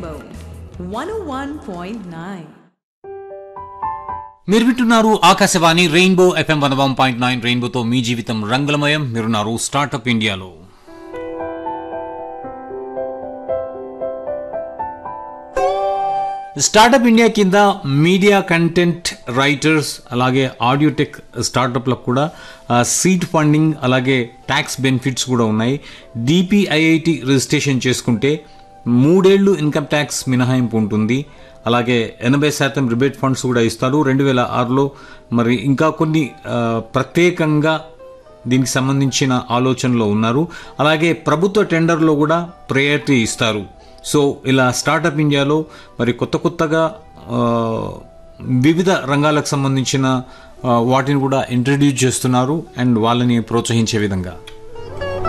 Rainbow 101.9. మీరు వింటున్నారు Akashvani rainbow FM one one point nine రెయిన్బోతో మీ జీవితం రంగులమయం మీరున్నారు స్టార్టప్ ఇండియాలో స్టార్టప్ ఇండియా కింద మీడియా కంటెంట్ రైటర్స్ అలాగే ఆడియోటెక్ స్టార్టప్లకు కూడా సీట్ ఫండింగ్ అలాగే ట్యాక్స్ బెనిఫిట్స్ కూడా ఉన్నాయి డిపిఐఐటి రిజిస్ట్రేషన్ చేసుకుంటే మూడేళ్లు ఇన్కమ్ ట్యాక్స్ మినహాయింపు ఉంటుంది అలాగే ఎనభై శాతం రిబేట్ ఫండ్స్ కూడా ఇస్తారు రెండు వేల ఆరులో మరి ఇంకా కొన్ని ఆ, ప్రత్యేకంగా దీనికి సంబంధించిన ఆలోచనలో ఉన్నారు అలాగే ప్రభుత్వ టెండర్లో కూడా ప్రయారిటీ ఇస్తారు సో ఇలా స్టార్టప్ ఇండియాలో మరి కొత్త కొత్తగా ఆ, వివిధ రంగాలకు సంబంధించిన ఆ, వాటిని కూడా ఇంట్రడ్యూస్ చేస్తున్నారు అండ్ వాళ్ళని ప్రోత్సహించే విధంగా